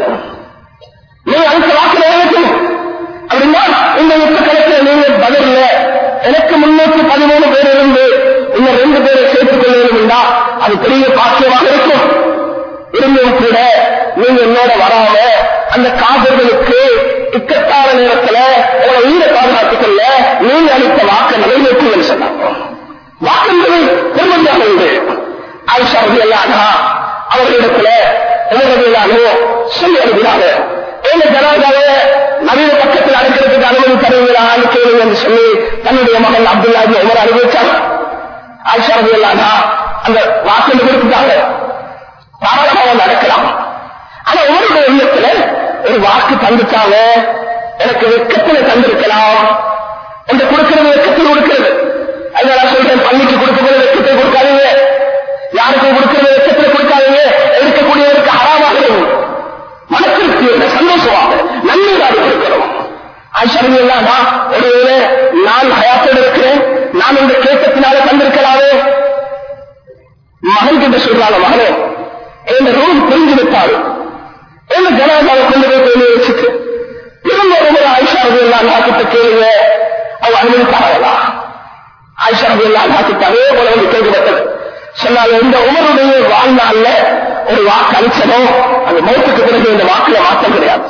நீங்க அழுத்த வாக்க நிறைவேற்றுங்க அப்படின்னா இந்த யுத்த களத்தில் நீங்க பதில எனக்கு முன்னூத்தி பதிமூணு பேர் இருந்து இந்த ரெண்டு பேரை சேர்த்துக் கொள்ள வேண்டும்னா அது பெரிய பாக்கியமாக இருக்கும் இருந்தும் கூட நீங்க என்னோட வராம அந்த காதல்களுக்கு இக்கட்டான நேரத்துல உங்களை உயிரை பாதுகாத்துக் கொள்ள நீங்க அளித்த வாக்க நிறைவேற்றுங்கள் சொன்னாங்க வாக்கு என்பது பெருமதியாக உண்டு ஆயிஷா ரலியல்லாஹு அவர்களிடத்துல உமரவியலானோ சொல்லி அனுப்பினாங்க ஏழு ஜனாதாவை நவீன பக்கத்தில் அனுப்புறதுக்கு அனுமதி தருவீர்களான்னு கேளுங்க என்று சொல்லி தன்னுடைய மகன் அப்துல்லா இப்னு உமர் அனுபவிச்சாங்க ஆயிஷா ரலியல்லாஹு அந்த வாக்கு கொடுத்துட்டாங்க தாராளமாக நடக்கலாம் ஆனா உமருடைய எண்ணத்துல ஒரு வாக்கு தந்துட்டாங்க எனக்கு வெக்கத்துல தந்திருக்கலாம் என்று கொடுக்கிறது வெக்கத்தில் கொடுக்கிறது அதனால நான் சொல்றேன் பள்ளிக்கு கொடுக்கும்போது வெக்கத்தை கொடுக்காதீங்க யாருக்கும் கொடுக்கிறது வெக்கத்தில் கொடுக்காதீங்க இருக்கக்கூடியவருக்கு ஹராமாக மனத்திற்கு சந்தோஷமாக நன்மையாக கொடுக்கிறோம் ஆச்சரியம் ஒருவேளை நான் ஹயாத்தோடு இருக்கிறேன் நான் இந்த கேட்டத்தினால தந்திருக்கலாமே மகன் கிட்ட சொல்றாங்க மகனே இந்த ரூம் புரிஞ்சு விட்டாரு இந்த ஜனாதாவை கொண்டு போய் வெளியே வச்சுட்டு திரும்ப ஒரு முறை ஆயிஷா எல்லாம் நாக்கிட்ட கேளுங்க அவ அனுமதித்தாங்களா ஆயிஷா எல்லாம் நாக்கிட்ட அதே போல வந்து கேட்கப்பட்டது சொன்னாங்க இந்த உமருடைய வாழ்நாள்ல ஒரு வாக்கு அளிச்சதோ அந்த மௌத்துக்கு பிறகு இந்த வாக்குல மாற்றம் கிடையாது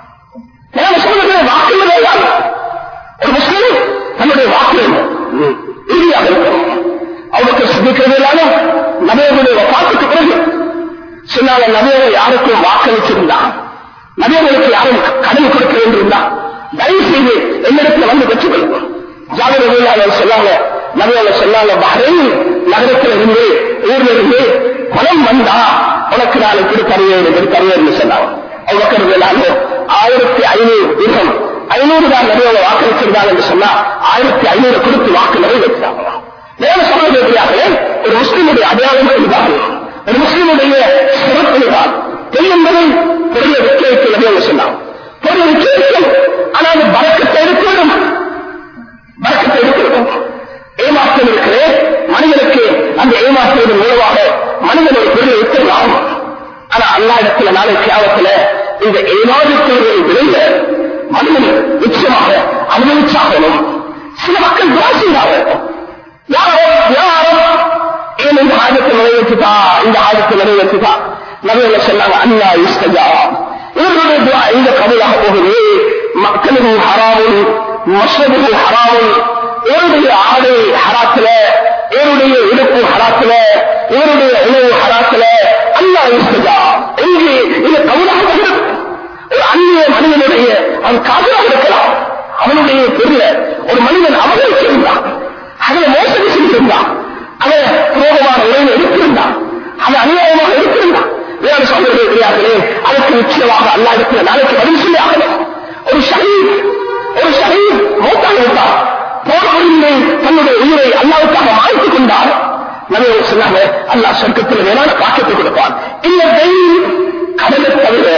நான் சொல்றது வாக்கு கிடையாது ஒரு முஸ்லிம் தன்னுடைய வாக்கு இறுதியாக இருக்கணும் அவருக்கு சிந்திக்கிறது இல்லாமல் நபையர்களுடைய வாக்குக்கு பிறகு சொன்னாங்க நபியர்கள் யாருக்கும் வாக்களிச்சிருந்தா நபியர்களுக்கு யாரும் கடன் கொடுக்க வேண்டியிருந்தா தயவு செய்து என்னிடத்துல வந்து பெற்றுக் கொள்ளும் ஜாதக சொன்னாங்க நபியர்கள் சொன்னாங்க பஹ்ரைன் நகரத்தில் இருந்து ஊர்ல இருந்து பணம் வந்தா உனக்கு நான் இப்படி தருவேன் இப்படி தருவேன் சொன்னாங்க அவங்க ஆயிரத்தி ஐநூறு தீர்க்கம் ஐநூறு தான் நபியவங்க வாக்களிச்சிருந்தாங்க என்று சொன்னா ஆயிரத்தி ஐநூறு கொடுத்து வாக்கு நிறைவேற்றினாங்க வேற சொல்வதற்காக ஒரு முஸ்லிமுடைய அடையாளங்கள் இதுதான் ஒரு முஸ்லிமுடைய சிறப்பு தான் பெண் என்பதை பெரிய வெற்றியைக்கு நபியவங்க சொன்னாங்க பெரிய வெற்றியைக்கும் ஆனால் அது பறக்கத்தை எடுக்கணும் பறக்கத்தை எடுக்கணும் ஏமாற்றம் இருக்கிறே மனிதனுக்கு அந்த ஏமாற்றுவதன் மூலமாக மனிதனுடைய பெரிய விட்டுலாம் ஆனா அல்லா இடத்துல நாளை தியாகத்துல இந்த ஏமாற்றத்தினுடைய விளைந்த மனிதன் நிச்சயமாக அனுபவிச்சாகணும் சில மக்கள் துவா செய்கிறாங்க யாரோ யாரோ ஏன் இந்த ஆயத்தை நிறைவேற்றுதா இந்த ஆயத்தை நிறைவேற்றுதா நகையில சொன்னாங்க அண்ணா இஸ்தஜா இவர்களுடைய துவா எங்க கதையாக போகுது மக்களுக்கு ஹராமும் மசதுக்கு ஹராமும் இவருடைய ஆடை ஹராத்துல இவருடைய இடுப்பு ஹராத்துல இவருடைய உணவு ஹராத்துல அல்லா இஸ்தஜா எங்கே இது கவுலாக போகிறது ஒரு அந்நிய மனிதனுடைய அவன் காதலாக இருக்கலாம் அவனுடைய பெரிய ஒரு மனிதன் அவமதிச்சிருந்தான் அவனை மோசடி செஞ்சிருந்தான் அவன் துரோகமான உரையை எடுத்திருந்தான் அவன் அநியாயமாக எடுத்திருந்தான் வேறு சொல்றது இருக்கிறார்களே அதற்கு நிச்சயமாக அல்லா இடத்துல நாளைக்கு பதில் சொல்லி ஆகணும் ஒரு ஷஹீத் ஒரு ஷஹீத் மோட்டாக இருந்தார் போர் புரிந்து தன்னுடைய உயிரை அல்லாவுக்காக மாய்த்துக் கொண்டார் நிறைய சொன்னாங்க அல்லா சொர்க்கத்தில் வேணால் பாக்கத்தை கொடுப்பான் இந்த வெயில் கடலை தவிர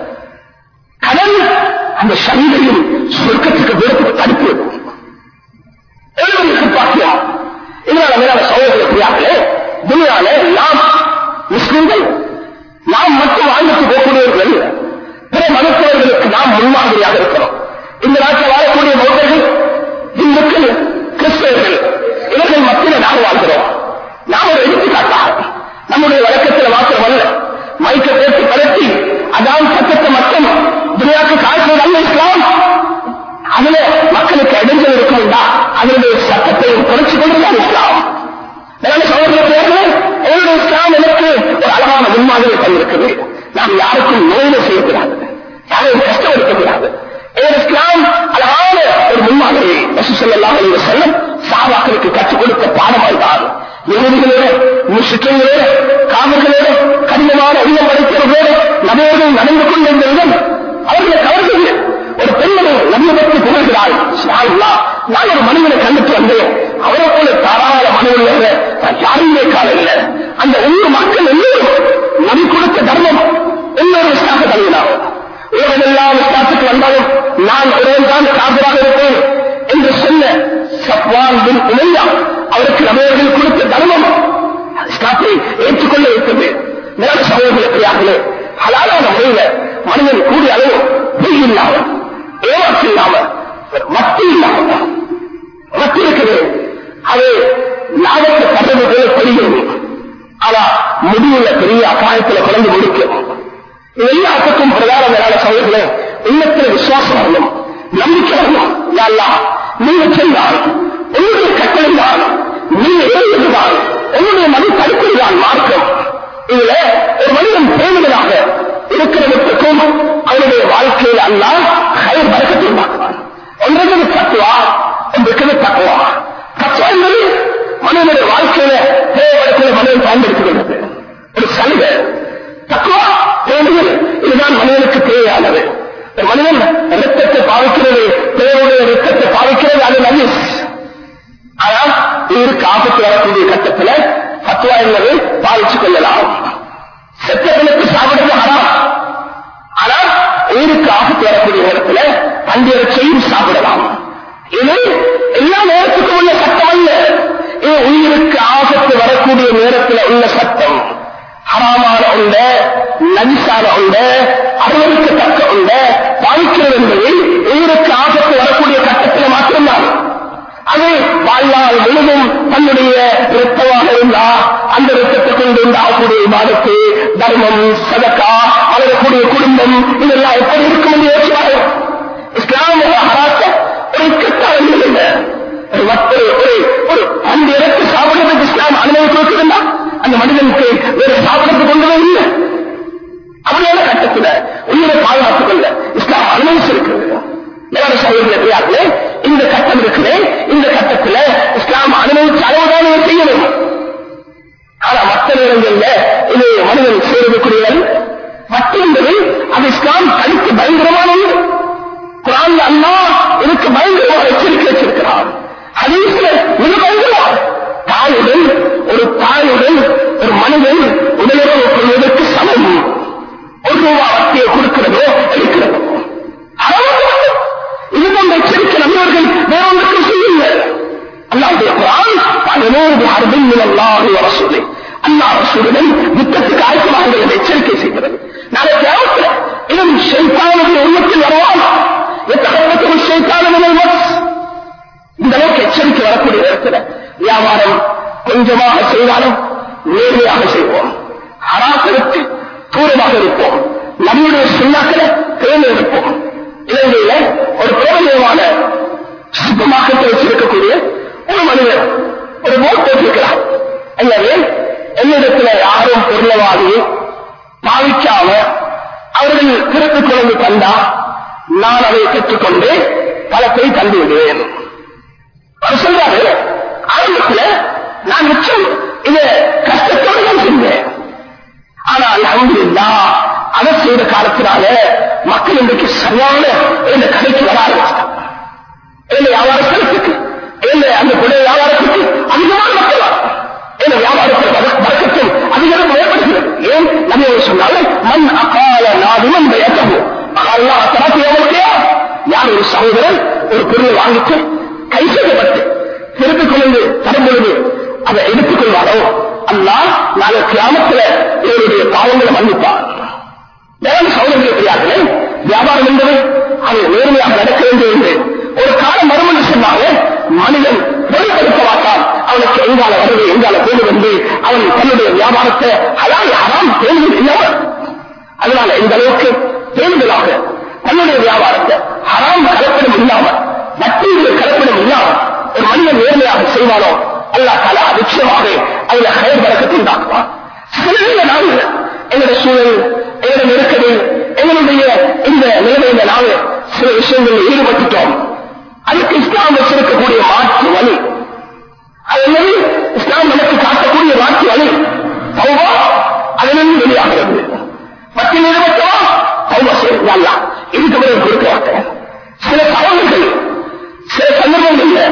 கடன் அந்த சரீரையும் சொர்க்கத்துக்கு விடத்துக்கு தடுப்பு பாக்கியம் இதனால மேலான சகோதரர்களே துணியால நாம் முஸ்லிம்கள் நாம் மட்டும் வாழ்ந்துட்டு போகக்கூடியவர்கள் பிற மதத்தவர்களுக்கு நாம் முன்மாதிரியாக இருக்கிறோம் இந்த நாட்டில் வாழக்கூடிய பௌத்தர்கள் இந்துக்கள் கிறிஸ்தவர்கள் இவர்கள் மத்தியில் நாம் வாழ்கிறோம் நாம் ஒரு எடுத்துக்காட்டாக நம்முடைய வழக்கத்தில் மாத்திரமல்ல மைக்க போட்டு கலத்தி அதான் சட்டத்தை மட்டும் துணியாக்கு காய்ச்சல் அல்ல இஸ்லாம் அதுல மக்களுக்கு இடைஞ்சல் இருக்கும்டா அதனுடைய சட்டத்தையும் குறைச்சு கொண்டுதான் இஸ்லாம் சகோதரர்களே என்னுடைய இஸ்லாம் எனக்கு ஒரு அழகான முன்மாதிரி தந்திருக்குது நாம் யாருக்கும் நோயில செய்யக்கூடாது யாரையும் கஷ்டம் இருக்கக்கூடாது இஸ்லாம் அழகான ஒரு முன்மாதிரி சொல்லலாம் செல்லம் சாவாக்களுக்கு கற்றுக் கொடுத்த பாடமாய் தான் எதிரிகளோட நான் ஒரு மனிதனை கண்டுட்டு வந்தேன் அவரை போல தாராள மனிதன் நான் யாருமே காலையில் அந்த ஊர் மக்கள் எல்லோரும் நபி கொடுத்த தர்மம் எல்லோரும் இஸ்லாம தங்கினார் உலகமெல்லாம் இஸ்லாத்துக்கு வந்தாலும் நான் ஒருவன் தான் காதலாக இருப்பேன் என்று சொன்ன சப்வான் பின் உமையா அவருக்கு நபர்கள் கொடுத்த தர்மம் இஸ்லாத்தை ஏற்றுக்கொள்ள வைத்தது மேல சகோதரர்களே ஹலாலான முறையில மனிதன் கூடிய அளவு பொய் இல்லாம ஏமாற்று இல்லாம மத்தி இல்லாம மத்தி இருக்குது அது லாபத்தை கட்டது போல தெரிகிறது ஆனா முடிவுள்ள பெரிய அபாயத்துல குழந்தை முடிக்கும் எல்லாத்துக்கும் பிரதான மேலான சகோதரர்களே உள்ளத்தில் விசுவாசம் வரணும் நம்பிக்கை வரணும் யாரா நீங்க செய்தால் உங்களுடைய கட்டளை தான் நீங்க எழுதுதான் உங்களுடைய மதி தடுப்புதான் மார்க்கம் இதுல ஒரு மனிதன் பேணுதலாக இருக்கிறவற்றுக்கும் அவருடைய வாழ்க்கையில் அல்ல கயர் பறக்கத்தை உண்டாக்குவான் ஒன்றது தத்துவா ஒன்றுக்கு தக்குவா தத்துவா என்பது மனிதனுடைய வாழ்க்கையில தேவைப்படுத்த மனிதன் பயன்படுத்திக் கொண்டது ஒரு சலுகை தக்குவா தேவைகள் இதுதான் மனிதனுக்கு தேவையானது ஒரு மனிதன் ரத்தத்தை பாவிக்கிறது தேவையுடைய ரத்தத்தை பாவிக்கிறது அது நஜீஸ் ஆனால் உயிருக்கு ஆபத்து வரக்கூடிய கட்டத்தில் பத்துவா என்பதை பாவிச்சுக் கொள்ளலாம் செத்த பிள்ளைக்கு சாப்பிடுறது ஹராம் ஆனால் உயிருக்கு ஆபத்து வரக்கூடிய நேரத்தில் அந்த செய்து சாப்பிடலாம் இது எல்லா நேரத்துக்கும் உள்ள சட்டம் அல்ல இது உயிருக்கு ஆபத்து வரக்கூடிய நேரத்தில் உள்ள சட்டம் ஹராமான உண்ட நதிசான உண்ட அறுவருக்கத்தக்க உண்ட பாதிக்கிறது என்பது உயிருக்கு ஆபத்து வரக்கூடிய கட்டத்தில் மாத்திரம்தான் அது வாழ்நாள் முழுதும் தன்னுடைய இரத்தமாக இருந்தா அந்த இரத்தத்தை கொண்டு உண்டாகக்கூடிய விவாதத்து தர்மம் சதக்கா வளரக்கூடிய குடும்பம் இதெல்லாம் எப்படி இருக்கும் என்று யோசிப்பார்கள் இஸ்லாம் ஹராத்த ஒரு இக்கட்டான இல்லை ஒரு ஒரு ஒரு அந்த இடத்து சாப்பிடுறதுக்கு இஸ்லாம் அனுமதி கொடுக்குதுன்னா அந்த மனிதனுக்கு வேறு சாப்பிடறதுக்கு கொண்டவே இல்லை அப்படியான கட்டத்தில் உயிரை பாதுகாத்துக் கொள்ள இஸ்லாம் அனுமதிச்சிருக்கிறது மேலான சகோதரர்களே இந்த கட்டம் இருக்குது இந்த கட்டத்தில் இஸ்லாம் அனுமதிச்ச அளவுதானே செய்யணும் ஆனா மற்ற நேரங்கள்ல இது மனிதன் சேரக்கூடியவன் மற்ற என்பது அது இஸ்லாம் தனித்து பயங்கரமான ஒன்று குரான் அல்லா இதுக்கு பயங்கரமான எச்சரிக்கை வச்சிருக்கிறான் ஹதீஸ்ல மிக பயங்கரமான தாயுடன் ஒரு தாயுடன் ஒரு மனிதன் உடலுறவு கொள்வதற்கு சமம் ஒரு ரூபா வட்டியை கொடுக்கிறதோ எடுக்கிறதோ இது போன்ற எச்சரிக்கை நம்மவர்கள் வேறொன்றுக்கும் செய்யுங்க அல்லாவுடைய குரான் பதினோரு அறுபது அல்லாஹு அரசுலை அல்லா அரசுடன் யுத்தத்துக்கு ஆயத்தமாக எச்சரிக்கை செய்கிறது நாளை தேவத்தில் இன்னும் ஷெய்தானுடைய உள்ளத்தில் வருவான் எத்தனை ஷெய்தானுடைய இந்த அளவுக்கு எச்சரிக்கை வரக்கூடிய நேரத்தில் வியாபாரம் கொஞ்சமாக செய்தாலும் நேர்மையாக செய்வோம் ஹராசருக்கு தூரமாக இருப்போம் நம்முடைய சுண்ணாக்களை தேர்ந்து இருப்போம் இலங்கையில ஒரு பிரபலமான சூப்பர் மார்க்கெட்டை வச்சிருக்கக்கூடிய ஒரு மனிதர் ஒரு போட் போட்டிருக்கிறார் எனவே என்னிடத்துல யாரும் பொருளவாதி பாவிக்காம அவர்கள் திருப்பிக் கொண்டு தந்தா நான் அதை பெற்றுக்கொண்டு பலத்தை தந்து விடுவேன் அவர் சொல்றாரு ஆரம்பத்தில் நான் மிச்சம் இதை கஷ்டத்தோடு தான் செஞ்சேன் ஆனால் அங்கிருந்தா அதை செய்த காலத்தினால மக்கள் இன்றைக்கு சரியான இந்த கடைக்கு வர ஆரம்பிச்சிட்டாங்க இந்த வியாபாரத்திற்கு இந்த அந்த குடை வியாபாரத்துக்கு அதிகமான மக்கள் வரும் இந்த வியாபாரத்தில் வழக்கத்தில் அதிகம் ஏற்படுகிறது ஏன் நம்ம சொன்னாலும் மண் அகால நாதிமன் பயத்தவும் அல்லா தரப்பு எவ்வளவு யார் ஒரு சகோதரன் ஒரு பொருளை வாங்கிட்டு கை செய்யப்பட்டு திருப்பிக் கொண்டு தரும் பொழுது அதை எடுத்துக் கொள்வாரோ அல்லா நாளை கிராமத்தில் இவருடைய பாவங்களை மன்னிப்பார் வேறு சௌகரியம் தெரியாதே வியாபாரம் என்பது அது நேர்மையாக நடக்க வேண்டும் என்று ஒரு காலம் வரும் என்று சொன்னாலே மனிதன் பொருட்படுத்த மாட்டான் அவனுக்கு எங்கால வருது எங்கால போது வந்து அவன் தன்னுடைய வியாபாரத்தை அதாவது அறாம் தேர்தல் இல்லாமல் அதனால இந்த அளவுக்கு தேர்தலாக தன்னுடைய வியாபாரத்தை ஹராம் கலப்படம் இல்லாமல் மற்றொரு கலப்படம் இல்லாமல் ஒரு மனிதன் நேர்மையாக செய்வானோ அல்லா தலா நிச்சயமாக அதுல கயர் வழக்கத்தை உண்டாக்குவான் சில நாங்கள் எங்களுடைய சூழல் எங்களுடைய நெருக்கடி எங்களுடைய இந்த நிலைமையில நாங்கள் சில விஷயங்களில் ஈடுபட்டுட்டோம் அதுக்கு இஸ்லாம் வச்சிருக்கக்கூடிய மாற்று வழி அது என்னது இஸ்லாம் நமக்கு காட்டக்கூடிய மாற்று வழி தௌபா அதிலிருந்து வெளியாகிறது பத்தில் ஈடுபட்டோம் தௌபா செய்யலாம் இதுக்கு பிறகு கொடுக்க மாட்டேன் சில தவறுகள் சில சந்தர்ப்பங்கள்ல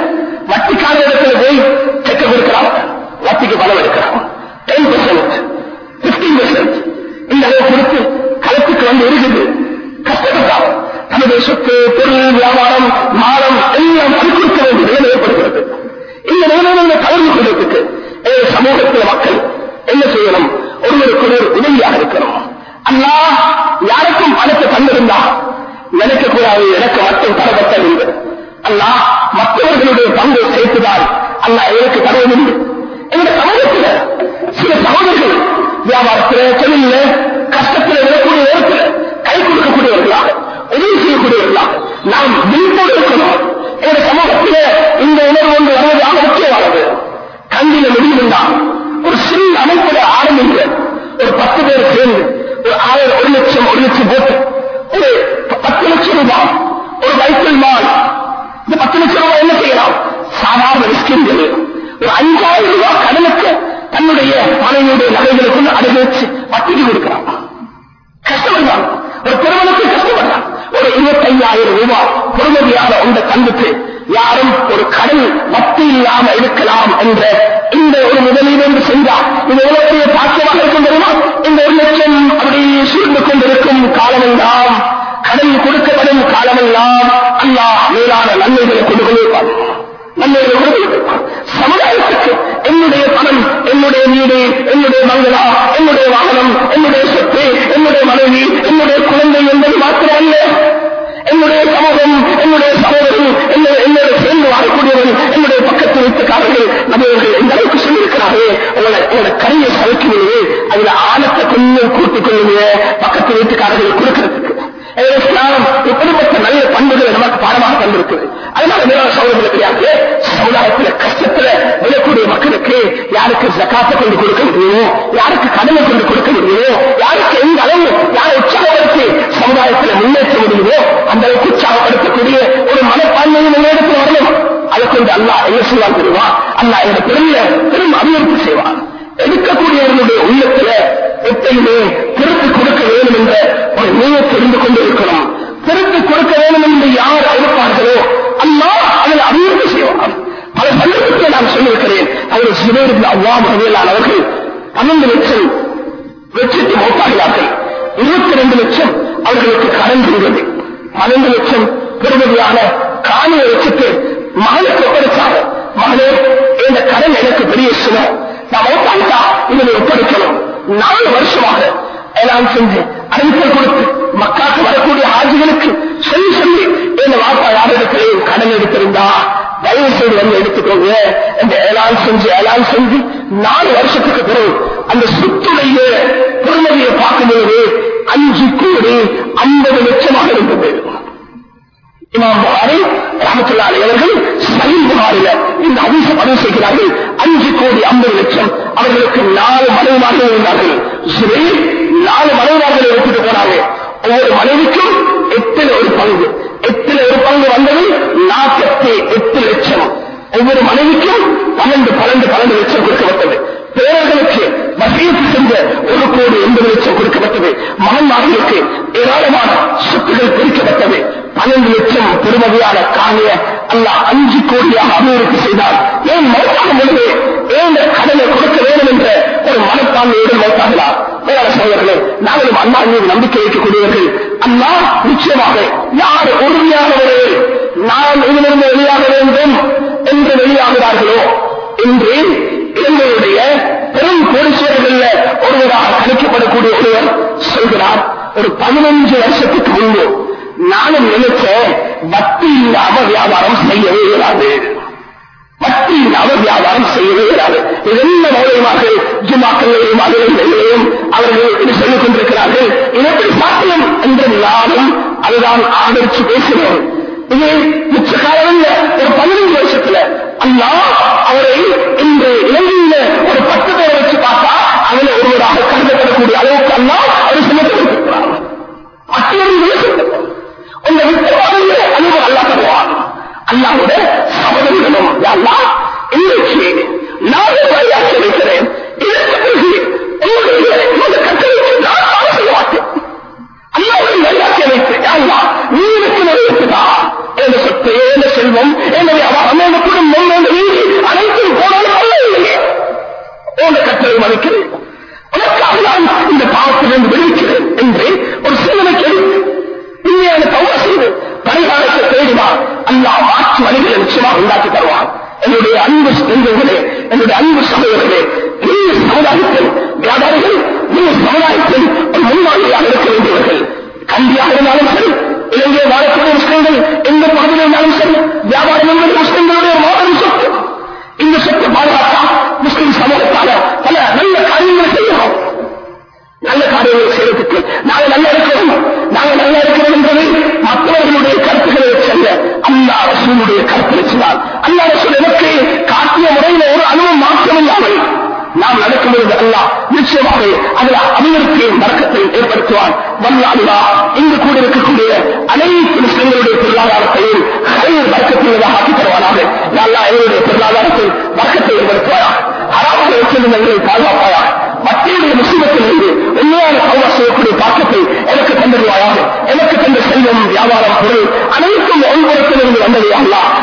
எல்லாம் பறிக்கொடுக்க வேண்டிய நிலைமை ஏற்படுகிறது இந்த நிலைமையில கலந்து கொள்வதற்கு எங்க சமூகத்தில் மக்கள் என்ன செய்யணும் ஒருவருக்கு ஒரு உதவியாக இருக்கணும் அண்ணா யாருக்கும் பணத்தை தந்திருந்தா நினைக்கக்கூடாது எனக்கு மட்டும் தரப்பட்டது என்று அண்ணா மற்றவர்களுடைய பங்கை சேர்த்துதான் அண்ணா எனக்கு தருவதில்லை எங்க சமூகத்தில் சில சகோதரர்கள் வியாபாரத்தில் தொழில கஷ்டத்தில் விடக்கூடிய நேரத்தில் கை கொடுக்கக்கூடியவர்களாக உதவி செய்யக்கூடியவர்களாக நாம் விழிப்போடு இருக்கணும் எங்க சமூகத்தில் இந்த உணர்வு ஒன்று வருவதாக முக்கியமானது கண்டில முடிவுண்டால் ஒரு சிறிய அமைப்பில் ஆரம்பிங்க ஒரு பத்து பேர் சேர்ந்து ஒரு ஆயிரம் ஒரு லட்சம் ஒரு லட்சம் போட்டு ஒரு பத்து லட்சம் ரூபாய் ஒரு வைக்கல் மால் இந்த பத்து லட்சம் ரூபாய் என்ன செய்யலாம் சாதாரண மிஸ்கின்கள் ஒரு அஞ்சாயிரம் ரூபாய் கடனுக்கு தன்னுடைய மனைவியுடைய நகைகளுக்குள்ள அடகு வச்சு வட்டிக்கு கொடுக்கிறான் கஷ்டப்படுறான் ஒரு திருமணத்துக்கு கஷ்டப்படுறான் ஒரு இருபத்தையாயிரம் ரூபாய் பொறுமதியான ஒன்றை தந்துட்டு யாரும் ஒரு கடன் வட்டி இல்லாம இருக்கலாம் என்ற இந்த ஒரு முதலீடு என்று சென்றால் இது எவ்வளவு பெரிய பாக்கியமாக இருக்கும் தெரியுமா இந்த ஒரு லட்சம் அப்படி சுருண்டு கொண்டிருக்கும் காலமெல்லாம் கடன் கொடுக்கப்படும் காலமெல்லாம் அல்லாஹ் மேலான நன்மைகளை கொண்டு கொண்டிருப்பான் நன்மைகளை கொண்டு கொண்டிருப்பான் சமுதாயத்துக்கு என்னுடைய பணம் என்னுடைய வீடு என்னுடைய மங்களா என்னுடைய வாகனம் என்னுடைய சொத்து என்னுடைய மனைவி என்னுடைய குழந்தை என்பது மாத்திரமல்ல என்னுடைய சமூகம் என்னுடைய சகோதரன் என்னுடைய என்னோட சேர்ந்து வாழக்கூடியவன் என்னுடைய பக்கத்து வீட்டுக்காரர்கள் நபர்கள் எந்த அளவுக்கு சொல்லியிருக்கிறார்கள் உங்களை உங்களோட கையை சமைக்கிறீங்க அதுல ஆழத்தை கொஞ்சம் கூட்டிக் கொள்ளுங்க பக்கத்து வீட்டுக்காரர்கள் கொடுக்கிறதுக்கு இஸ்லாம் இப்படிப்பட்ட நல்ல பண்புகளை நமக்கு பாடமாக தந்திருக்குது அதனால மேலான சகோதரர்களுக்கு யாருக்கு சமுதாயத்துல கஷ்டத்துல விழக்கூடிய மக்களுக்கு யாருக்கு ஜக்காத்தை கொண்டு கொடுக்க முடியுமோ யாருக்கு கடனை கொண்டு கொடுக்க முடியுமோ யாருக்கு எந்த அளவு யாரை உற்சாகப்படுத்தி சமுதாயத்துல முன்னேற்ற முடியுமோ அந்த அளவுக்கு உற்சாகப்படுத்தக்கூடிய ஒரு மனப்பான்மையும் இடத்துல வரணும் அதை கொண்டு அல்லா என்ன செய்வான் தெரியுமா அல்லா இந்த பெரிய பெரும் அபிவிருத்தி செய்வான் எடுக்கக்கூடியவர்களுடைய உள்ளத்துல எப்பயுமே திருப்பி கொடுக்க வேண்டும் என்ற ஒரு நீயை தெரிந்து கொண்டு இருக்கணும் திருப்பி கொடுக்க வேண்டும் என்று யார் எதிர்ப்பார்களோ அல்லா அதில் அபிவிருத்தி செய்வான் பல சந்தர்ப்பத்தை நான் சொல்லியிருக்கிறேன் அவர் சிவேர் அவ்வா மகவியலான் அவர்கள் பன்னெண்டு லட்சம் வெற்றிக்கு மௌத்தாகிறார்கள் இருபத்தி ரெண்டு லட்சம் அவர்களுக்கு கடன் இருந்தது பன்னெண்டு லட்சம் பெறுமதியான காணியை வச்சுட்டு மகனுக்கு ஒப்படைச்சாங்க மகனே இந்த கடன் எனக்கு பெரிய சுமை நான் மௌத்தாண்டா இதை ஒப்படைக்கணும் நாலு வருஷமாக எல்லாம் செஞ்சு அறிவித்தல் கொடுத்து மக்காக்கு வரக்கூடிய ஆஜிகளுக்கு சொல்லி சொல்லி இந்த வாப்பா யாரிடத்திலேயும் கடன் எடுத்திருந்தா தயவு செய்து வந்து எடுத்துக்கோங்க இந்த ஏலான் செஞ்சு ஏலான் செஞ்சு நாலு வருஷத்துக்கு பிறகு அந்த சுத்துடைய பொறுமதியை பார்க்கும்போது அஞ்சு கோடி ஐம்பது லட்சமாக இருந்தது இமாம் புகாரி ராமத்துல்லாரி அவர்கள் சலீம் புகாரில இந்த அதிச பதிவு செய்கிறார்கள் அஞ்சு கோடி ஐம்பது லட்சம் அவர்களுக்கு நாலு மனைவிமார்கள் இருந்தார்கள் சுரேல் நாலு மனைவிமார்களை எடுத்துட்டு போனாங்க ஒவ்வொரு மனைவிக்கும் எட்டில் ஒரு பங்கு எட்டில் ஒரு பங்கு வந்தது நாற்பத்தி எட்டு லட்சம் ஒவ்வொரு மனைவிக்கும் பன்னெண்டு பன்னெண்டு பன்னெண்டு லட்சம் கொடுக்கப்பட்டது பேரர்களுக்கு வசீத்து சென்ற ஒரு கோடி எண்பது லட்சம் கொடுக்கப்பட்டது மகன்மார்களுக்கு ஏராளமான சொத்துகள் பிரிக்கப்பட்டது பன்னெண்டு லட்சம் பெருமதியான காணிய அல்ல அஞ்சு கோடியாக அபிவிருத்தி செய்தார் ஏன் மௌத்தாக பொழுது ஏன் இந்த கடனை கொடுக்க வேண்டும் என்ற ஒரு மனப்பான்மையுடன் மௌத்தாகலாம் மேலான சோழர்களே நாங்களும் அண்ணா மீது நம்பிக்கை வைக்கக்கூடியவர்கள் அண்ணா நிச்சயமாக யார் உறுதியாகவரே நான் இதிலிருந்து வெளியாக வேண்டும் என்று வெளியாகிறார்களோ என்று இலங்கையுடைய பெரும் கோடீஸ்வரர்கள் ஒருவராக கணிக்கப்படக்கூடிய ஒருவர் சொல்கிறார் ஒரு பதினஞ்சு வருஷத்துக்கு முன்பு நானும் நினைச்ச வட்டி இல்லாம வியாபாரம் செய்யவே இயலாது வட்டி இல்லாம வியாபாரம் செய்யவே இயலாது இதென்ன மௌலியமார்கள் ஜுமாக்களையும் மகளிரையும் அவர்கள் இது சொல்லிக் கொண்டிருக்கிறார்கள் இது எப்படி சாத்தியம் என்று நானும் அதுதான் ஆதரிச்சு பேசுகிறேன் இது மிச்ச காலம் ஒரு பதினைந்து வருஷத்துல அல்லா அவரை இன்று இலங்கையில ஒரு பத்து பேரை வச்சு பார்த்தா அதுல ஒருவராக கருதப்படக்கூடிய அளவுக்கு அல்லா அவர் சுமத்திருக்கிறார் மற்றொரு உங்க வித்தவாதங்களே அனுபவம் அல்லா தருவான் அல்லாவோட சகோதரிகளும் அல்லா இன்றைக்கு நான் வழியாக்கி வைக்கிறேன் இதற்கு பிறகு உங்களுடைய இந்த கட்டளைக்கு நான் பாடம் செய்ய மாட்டேன் அல்லாவுடைய வழியாக்கி வைத்து அல்லா நீ எனக்கு நிறைவேற்றுதா எந்த சொத்து எந்த செல்வம் என்னுடைய அவன் எந்த குடும்பம் எந்த வீடு அனைத்தும் போனாலும் அல்ல இல்லையே உங்க கட்டளை மதிக்கிறேன் உனக்காக நான் இந்த பாவத்திலிருந்து விடுவிக்கிறேன் என்று ஒரு சிந்தனை கேள்வி உண்மையான தவறு செய்து பரிகாரத்தை தேடினார் அல்லா மாற்றி என்னுடைய அன்பு நெஞ்சங்களே என்னுடைய அன்பு சகோதரர்களே நீ சமுதாயத்தில் வியாபாரிகள் நீ சமுதாயத்தில் ஒரு முன்மாதிரியாக இருக்க வேண்டியவர்கள் கண்டியாக இருந்தாலும் சரி இலங்கை வாழக்கூடிய முஸ்லிம்கள் எந்த பகுதியில் இருந்தாலும் சரி வியாபாரம் என்பது முஸ்லிம்களுடைய ஒரு மாபெரும் சொத்து இந்த சொத்தை பாதுகாத்தா முஸ்லிம் சமூகத்தால பல நல்ல காரியங்களை செய்யணும் நல்ல காரியங்களை செய்வதற்கு நாங்கள் நல்லா இருக்கிறோம் நாங்கள் நல்லா இருக்கிறோம் என்பது மற்றவர்களுடைய கருத்துக்களை செல்ல அல்லா ரசூலுடைய கருத்தை சொன்னால் அல்லா ரசூல் எனக்கு காட்டிய முறையில ஒரு அனுபவம் மாற்றமில்லாமல் நாம் நடக்கும்போது அல்லா நிச்சயமாக அதில் அபிவிருத்தியும் வழக்கத்தையும் ஏற்படுத்துவான் வல்ல அல்லா இங்கு கூட இருக்கக்கூடிய அனைத்து முஸ்லிம்களுடைய பொருளாதாரத்தையும் கலையில் வழக்கத்தினதாக ஆக்கி தருவானாக அல்லா எங்களுடைய பொருளாதாரத்தில் வழக்கத்தை ஏற்படுத்துவாயா அறாமல் வச்சிருந்தங்களை பாதுகாப்பாயா மத்தியுடைய முஸ்லிமத்திலிருந்து உண்மையான சௌரா செய்யக்கூடிய பாக்கத்தை எனக்கு தந்துடுவாயாக எனக்கு தந்த செல்வம் வியாபாரம் பொருள் அனைத்தும் ஒன்புறத்திலிருந்து வந்தது அல்லா